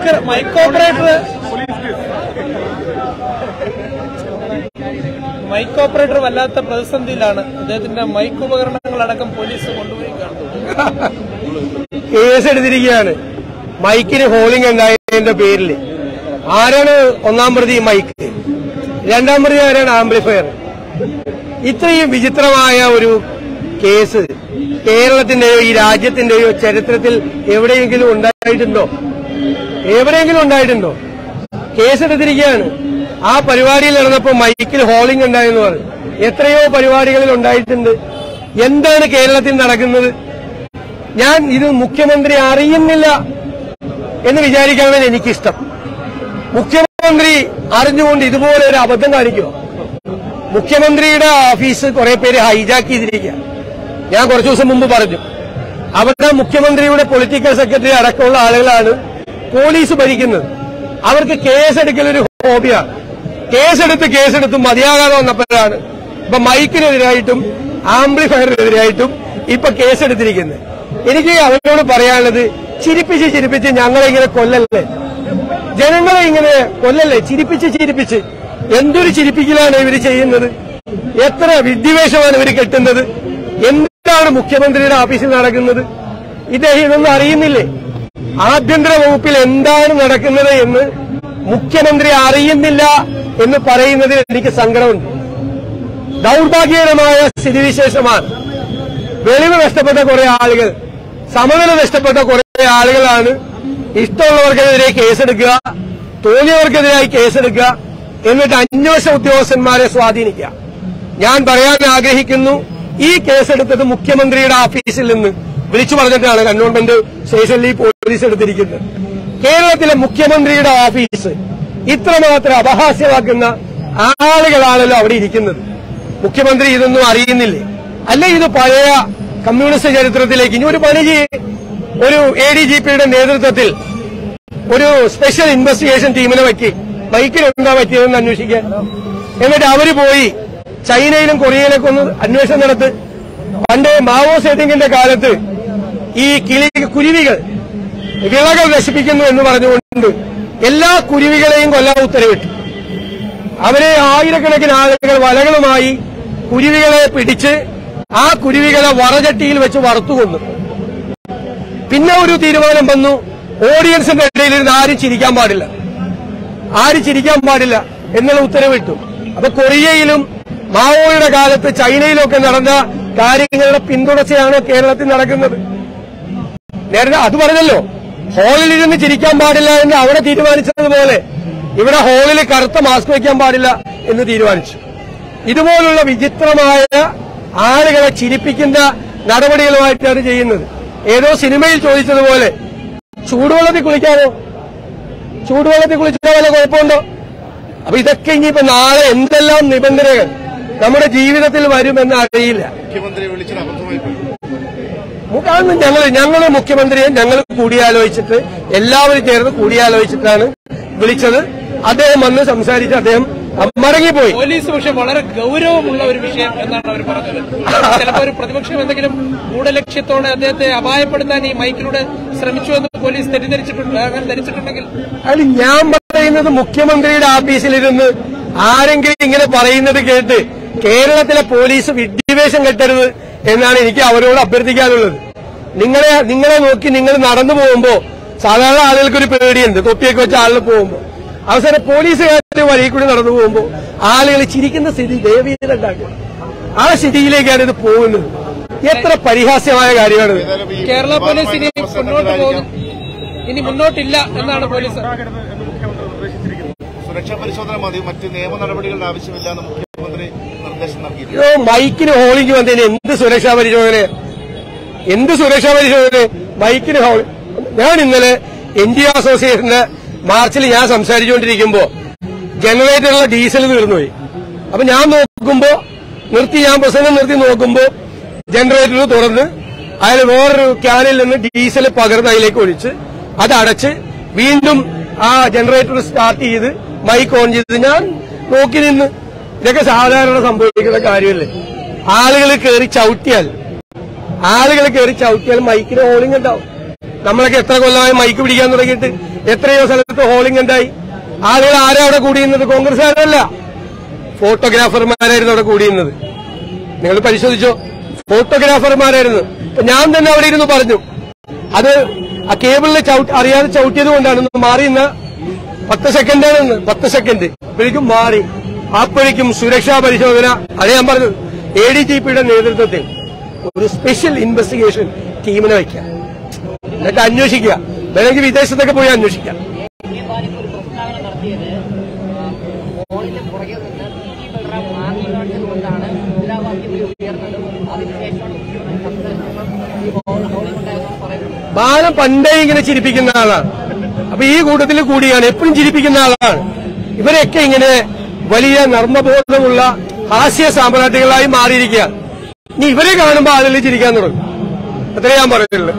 Mic mic operator mic operator വല്ലാത്ത പ്രതിസന്ധിയിലാണ് അദ്ദേഹത്തിന്റെ മൈക്ക് ഉപകരണങ്ങളടക്കം പോലീസ് കൊണ്ടുപോയി കാണുന്നു കേസെടുത്തിരിക്കുകയാണ് മൈക്കിന് ഹോളിംഗ് ഉണ്ടായതിന്റെ പേരിൽ ആരാണ് ഒന്നാം പ്രതി മൈക്ക് രണ്ടാം പ്രതി ആരാണ് ആംപ്ലിഫയർ ഇത്രയും വിചിത്രമായ ഒരു കേസ് കേരളത്തിന്റെയോ ഈ രാജ്യത്തിന്റെയോ ചരിത്രത്തിൽ എവിടെയെങ്കിലും ഉണ്ടായിട്ടുണ്ടോ എവിടെയെങ്കിലും ഉണ്ടായിട്ടുണ്ടോ കേസെടുത്തിരിക്കുകയാണ് ആ പരിപാടിയിൽ നടന്നപ്പോൾ മൈക്കിൽ ഹോളിംഗ് ഉണ്ടായെന്ന് പറഞ്ഞു എത്രയോ പരിപാടികളിൽ ഉണ്ടായിട്ടുണ്ട് എന്താണ് കേരളത്തിൽ നടക്കുന്നത് ഞാൻ ഇത് മുഖ്യമന്ത്രി അറിയുന്നില്ല എന്ന് വിചാരിക്കാനാണ് എനിക്കിഷ്ടം മുഖ്യമന്ത്രി അറിഞ്ഞുകൊണ്ട് ഇതുപോലെ ഒരു അബദ്ധം കാണിക്കുമോ മുഖ്യമന്ത്രിയുടെ ഓഫീസ് കുറെ പേര് ഹൈജാക്ക് ചെയ്തിരിക്കുക ഞാൻ കുറച്ചു ദിവസം മുമ്പ് പറഞ്ഞു അവിടെ മുഖ്യമന്ത്രിയുടെ പൊളിറ്റിക്കൽ സെക്രട്ടറി അടക്കമുള്ള ആളുകളാണ് പോലീസ് ഭരിക്കുന്നത് അവർക്ക് കേസെടുക്കൽ ഒരു ഹോബിയാണ് കേസെടുത്ത് കേസെടുത്ത് മതിയാകാതെ വന്നപ്പോഴാണ് ഇപ്പൊ മൈക്കിനെതിരായിട്ടും ആംപ്ലിഫയറിനെതിരായിട്ടും ഇപ്പൊ കേസെടുത്തിരിക്കുന്നത് എനിക്ക് അവരോട് പറയാനുള്ളത് ചിരിപ്പിച്ച് ചിരിപ്പിച്ച് ഞങ്ങളെ ഇങ്ങനെ കൊല്ലല്ലേ ജനങ്ങളെ ഇങ്ങനെ കൊല്ലല്ലേ ചിരിപ്പിച്ച് ചിരിപ്പിച്ച് എന്തൊരു ചിരിപ്പിക്കലാണ് ഇവർ ചെയ്യുന്നത് എത്ര വിദ്വേഷമാണ് ഇവർ കെട്ടുന്നത് എന്താണ് മുഖ്യമന്ത്രിയുടെ ഓഫീസിൽ നടക്കുന്നത് ഇദ്ദേഹം ഇതൊന്നും അറിയുന്നില്ലേ ആഭ്യന്തര വകുപ്പിൽ എന്താണ് നടക്കുന്നത് എന്ന് മുഖ്യമന്ത്രി അറിയുന്നില്ല എന്ന് പറയുന്നതിൽ എനിക്ക് സങ്കടമുണ്ട് ദൗർഭാഗ്യകരമായ സ്ഥിതിവിശേഷമാണ് വെളിവ് നഷ്ടപ്പെട്ട കുറെ ആളുകൾ സമനില നഷ്ടപ്പെട്ട കുറെ ആളുകളാണ് ഇഷ്ടമുള്ളവർക്കെതിരെ കേസെടുക്കുക തോന്നിയവർക്കെതിരായി കേസെടുക്കുക എന്നിട്ട് അന്വേഷണ ഉദ്യോഗസ്ഥന്മാരെ സ്വാധീനിക്കുക ഞാൻ പറയാൻ ആഗ്രഹിക്കുന്നു ഈ കേസെടുത്തത് മുഖ്യമന്ത്രിയുടെ ഓഫീസിൽ നിന്ന് വിളിച്ചു പറഞ്ഞിട്ടാണ് കന്റോൺമെന്റ് സ്റ്റേഷനിൽ ഈ പോലീസ് എടുത്തിരിക്കുന്നത് കേരളത്തിലെ മുഖ്യമന്ത്രിയുടെ ഓഫീസ് ഇത്രമാത്രം അപഹാസ്യമാക്കുന്ന ആളുകളാണല്ലോ അവിടെ ഇരിക്കുന്നത് മുഖ്യമന്ത്രി ഇതൊന്നും അറിയുന്നില്ലേ അല്ല ഇത് പഴയ കമ്മ്യൂണിസ്റ്റ് ചരിത്രത്തിലേക്ക് ഇനി ഒരു പണി ചെയ്യേ ഒരു എ ഡി ജി പിയുടെ നേതൃത്വത്തിൽ ഒരു സ്പെഷ്യൽ ഇൻവെസ്റ്റിഗേഷൻ ടീമിനെ വെച്ച് മൈക്കിൽ എന്താ പറ്റിയതെന്ന് അന്വേഷിക്കാൻ എന്നിട്ട് അവര് പോയി ചൈനയിലും കൊറിയയിലൊക്കെ ഒന്ന് അന്വേഷണം നടത്ത് പണ്ട് മാവോ സേതിങ്ങിന്റെ കാലത്ത് ഈ കിളി കുരുവികൾ വിളകൾ നശിപ്പിക്കുന്നു എന്ന് പറഞ്ഞുകൊണ്ട് എല്ലാ കുരുവികളെയും കൊല്ലാൻ ഉത്തരവിട്ടു അവരെ ആയിരക്കണക്കിന് ആളുകൾ വലകളുമായി കുരുവികളെ പിടിച്ച് ആ കുരുവികളെ വറചട്ടിയിൽ വെച്ച് വറുത്തുകൊന്നു പിന്നെ ഒരു തീരുമാനം വന്നു ഓഡിയൻസിന്റെ ഇടയിൽ ഇരുന്ന് ആരും ചിരിക്കാൻ പാടില്ല ആരും ചിരിക്കാൻ പാടില്ല എന്നുള്ള ഉത്തരവിട്ടു അപ്പൊ കൊറിയയിലും മാവോയുടെ കാലത്ത് ചൈനയിലൊക്കെ നടന്ന കാര്യങ്ങളുടെ പിന്തുടർച്ചയാണ് കേരളത്തിൽ നടക്കുന്നത് നേരത്തെ അത് പറഞ്ഞല്ലോ ഹാളിൽ ഇരുന്ന് ചിരിക്കാൻ പാടില്ല എന്ന് അവിടെ തീരുമാനിച്ചതുപോലെ ഇവിടെ ഹാളിൽ കറുത്ത മാസ്ക് വയ്ക്കാൻ പാടില്ല എന്ന് തീരുമാനിച്ചു ഇതുപോലുള്ള വിചിത്രമായ ആളുകളെ ചിരിപ്പിക്കുന്ന നടപടികളുമായിട്ടാണ് ചെയ്യുന്നത് ഏതോ സിനിമയിൽ ചോദിച്ചതുപോലെ ചൂടുവെള്ളത്തിൽ കുളിക്കാനോ ചൂടുവെള്ളത്തിൽ കുളിച്ചാൽ വല്ല കുഴപ്പമുണ്ടോ അപ്പൊ ഇതൊക്കെ ഇനിയിപ്പോ നാളെ എന്തെല്ലാം നിബന്ധനകൾ നമ്മുടെ ജീവിതത്തിൽ വരുമെന്ന് അറിയില്ല മുഖ്യമന്ത്രി വിളിച്ചത് അബദ്ധമായി പോയി കാരണം ഞങ്ങൾ ഞങ്ങൾ മുഖ്യമന്ത്രിയെ ഞങ്ങൾ കൂടിയാലോചിച്ചിട്ട് എല്ലാവരും ചേർന്ന് കൂടിയാലോചിച്ചിട്ടാണ് വിളിച്ചത് അദ്ദേഹം വന്ന് സംസാരിച്ച് അദ്ദേഹം മടങ്ങിപ്പോയി പോലീസ് പക്ഷെ വളരെ ഗൗരവമുള്ള ഒരു വിഷയം എന്നാണ് അവർ പറഞ്ഞത് ചിലപ്പോൾ ഒരു പ്രതിപക്ഷം എന്തെങ്കിലും ഗൂഢലക്ഷ്യത്തോടെ അദ്ദേഹത്തെ അപായപ്പെടുത്താൻ ഈ മൈക്കിലൂടെ ശ്രമിച്ചു എന്ന് പോലീസ് തെറ്റിദ്ധരിച്ചിട്ടുണ്ട് അങ്ങനെ ധരിച്ചിട്ടുണ്ടെങ്കിൽ അതിൽ ഞാൻ പറയുന്നത് മുഖ്യമന്ത്രിയുടെ ഓഫീസിലിരുന്ന് ആരെങ്കിലും ഇങ്ങനെ പറയുന്നത് കേട്ട് കേരളത്തിലെ പോലീസ് വിദ്വേഷം കെട്ടരുത് എന്നാണ് എനിക്ക് അവരോട് അഭ്യർത്ഥിക്കാനുള്ളത് നിങ്ങളെ നിങ്ങളെ നോക്കി നിങ്ങൾ നടന്നു പോകുമ്പോ സാധാരണ ആളുകൾക്കൊരു പേടിയുണ്ട് തൊപ്പിയൊക്കെ വെച്ച ആളിൽ പോകുമ്പോ അവസാനം പോലീസുകാരുടെ വഴിയിൽ കൂടി നടന്നു പോകുമ്പോ ആളുകൾ ചിരിക്കുന്ന സ്ഥിതി ദേവീതിലുണ്ടാക്കുക ആ സ്ഥിതിയിലേക്കാണ് ഇത് പോകുന്നത് എത്ര പരിഹാസ്യമായ കാര്യമാണ് ഇത്. ഏതായാലും ഈ കേരള പോലീസ് ഇനി പ്രശ്നം മുന്നോട്ട് പോകും ഉണ്ടായിരിക്കാം. ഇനി മുന്നോട്ടില്ല എന്നാണ് പോലീസ് സുരക്ഷാ പരിശോധന മതി മറ്റ് നിയമ നടപടികളുടെ ആവശ്യമില്ല എന്ന് മുഖ്യമന്ത്രി നിർദ്ദേശം നൽകിയിട്ടുണ്ട് അയ്യോ മൈക്കിന് ഹോളിംഗ് വന്നതിന് എന്ത് സുരക്ഷാ പരിശോധന എന്ത് സുരക്ഷാ പരിശോധന മൈക്കിന് ഹോൾ ഞാൻ ഇന്നലെ എൻ ഡി അസോസിയേഷന്റെ മാർച്ചിൽ ഞാൻ സംസാരിച്ചുകൊണ്ടിരിക്കുമ്പോ ജനറേറ്ററിലെ ഡീസൽ തീർന്നുപോയി അപ്പൊ ഞാൻ നോക്കുമ്പോ നിർത്തി ഞാൻ പ്രസംഗം നിർത്തി നോക്കുമ്പോ ജനറേറ്റർ തുറന്ന് അയാൾ വേറൊരു ക്യാനിൽ നിന്ന് ഡീസൽ പകർന്ന് അതിലേക്ക് ഒഴിച്ച് അത് അടച്ച് വീണ്ടും ആ ജനറേറ്റർ സ്റ്റാർട്ട് ചെയ്ത് മൈക്ക് ഓൺ ചെയ്ത് ഞാൻ നോക്കി നിന്ന് ഇതൊക്കെ സാധാരണ സംഭവിക്കുന്ന കാര്യമല്ലേ ആളുകൾ കയറി ചവിട്ടിയാൽ ആളുകൾ കയറി ചവിട്ടിയാൽ മൈക്കിന് ഹോളിംഗ് ഉണ്ടാവും നമ്മളൊക്കെ എത്ര കൊല്ലമായി മൈക്ക് പിടിക്കാൻ തുടങ്ങിയിട്ട് എത്രയോ സ്ഥലത്ത് ഹോളിംഗ് ഉണ്ടായി ആളുകൾ ആരാ അവിടെ കൂടിയുന്നത് കോൺഗ്രസ്സുകാരല്ല ഫോട്ടോഗ്രാഫർമാരായിരുന്നു അവിടെ കൂടിയുന്നത് നിങ്ങൾ പരിശോധിച്ചോ ഫോട്ടോഗ്രാഫർമാരായിരുന്നു ഇപ്പൊ ഞാൻ തന്നെ അവിടെ ഇരുന്ന് പറഞ്ഞു അത് ആ കേബിളിൽ ചവിട്ടി അറിയാതെ ചവിട്ടിയത് കൊണ്ടാണ് ഒന്ന് മാറിയുന്ന പത്ത് സെക്കൻഡാണെന്ന് പത്ത് സെക്കൻഡ് അപ്പോഴേക്കും മാറി അപ്പോഴേക്കും സുരക്ഷാ പരിശോധന അത് ഞാൻ പറഞ്ഞത് എ ഡി ജി പിയുടെ നേതൃത്വത്തിൽ ഒരു സ്പെഷ്യൽ ഇൻവെസ്റ്റിഗേഷൻ ടീമിനെ വയ്ക്കാം എന്നിട്ട് അന്വേഷിക്കുക വേണമെങ്കിൽ വിദേശത്തൊക്കെ പോയി അന്വേഷിക്കാം കെ ബാലിക്ക് ഒരു പ്രസ്താവന നടത്തിയത് ഫോണിന്റെ പുറകെ നിന്ന് പി ടി ബൽറാം ആർമി കാണിച്ചതുകൊണ്ടാണ് മുദ്രാവാക്യം ഉയർന്നതും അതിനുശേഷമാണ് മുഖ്യമന്ത്രി സംസാരിച്ചപ്പോൾ ഈ ഹോളിംഗ് ഉണ്ടായതെന്ന് പറയുന്നത് ബാലൻ പണ്ടേ ഇങ്ങനെ ചിരിപ്പിക്കുന്ന ആളാണ് അപ്പൊ ഈ കൂട്ടത്തിൽ കൂടിയാണ് എപ്പോഴും ചിരിപ്പിക്കുന്ന ആളാണ് ഇവരൊക്കെ ഇങ്ങനെ വലിയ നർമ്മബോധമുള്ള ഹാസ്യ സാമ്രാട്ടുകളായി മാറിയിരിക്കുക ഇനി ഇവരെ കാണുമ്പോ ആളുകൾ ചിരിക്കാൻ തുടങ്ങും അത്രേ ഞാൻ പറയുള്ളൂ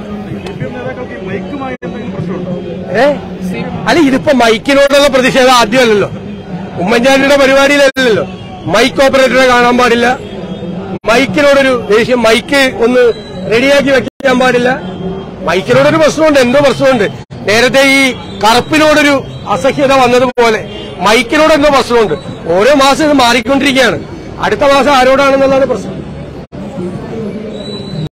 ഏ അല്ല ഇതിപ്പോ മൈക്കിനോടുള്ള പ്രതിഷേധം ആദ്യമല്ലല്ലോ ഉമ്മൻചാണ്ടിയുടെ പരിപാടിയിലല്ലല്ലോ മൈക്ക് ഓപ്പറേറ്ററെ കാണാൻ പാടില്ല മൈക്കിനോടൊരു ദേഷ്യം മൈക്ക് ഒന്ന് റെഡിയാക്കി വെക്കാൻ പാടില്ല മൈക്കിനോടൊരു പ്രശ്നമുണ്ട് എന്തോ പ്രശ്നമുണ്ട് നേരത്തെ ഈ കറുപ്പിനോടൊരു അസഹ്യത വന്നതുപോലെ മൈക്കിനോട് എന്തോ പ്രശ്നമുണ്ട് ഓരോ മാസം ഇത് മാറിക്കൊണ്ടിരിക്കുകയാണ് അടുത്ത മാസം ആരോടാണെന്നുള്ളതാണ് പ്രശ്നം